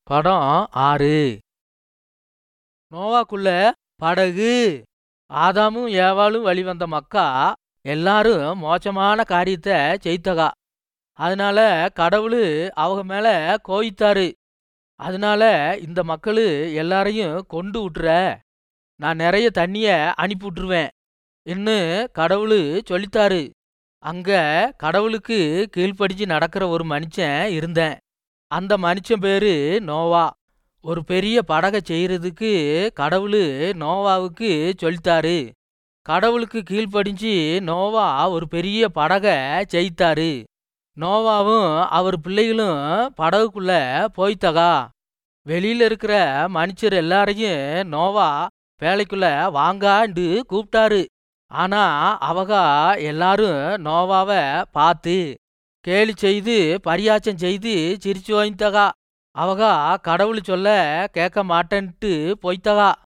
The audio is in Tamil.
படம் ஆறு நோவாக்குள்ள படகு ஆதாமும் ஏவாளும் வழிவந்த மக்கா எல்லாரும் மோசமான காரியத்தை செய்தகா அதனால கடவுள் அவங்க மேல கோயித்தாரு அதனால இந்த மக்கள் எல்லாரையும் கொண்டு விட்டுற நான் நிறைய தண்ணிய அனுப்பி விட்டுருவேன் இன்னு கடவுள் சொல்லித்தாரு அங்க கடவுளுக்கு கீழ்ப்படிச்சு நடக்கிற ஒரு மனுஷன் இருந்தேன் அந்த மனுஷன் பேரு நோவா ஒரு பெரிய படகை செய்யறதுக்கு கடவுள் நோவாவுக்கு சொல்லித்தாரு கடவுளுக்கு கீழ்ப்படிஞ்சு நோவா ஒரு பெரிய படகை செய்தாரு நோவாவும் அவர் பிள்ளைகளும் படகுக்குள்ள போய்த்தகா வெளியில இருக்கிற மனுஷர் எல்லாரையும் நோவா வேலைக்குள்ள வாங்காண்டு கூப்பிட்டாரு ஆனா அவங்க எல்லாரும் நோவாவை பார்த்து கேலி செய்து பரியாச்சம் செய்து சிரிச்சு வாங்கித்தகா அவங்க கடவுள் சொல்ல கேட்க மாட்டேன்ட்டு போய்த்தகா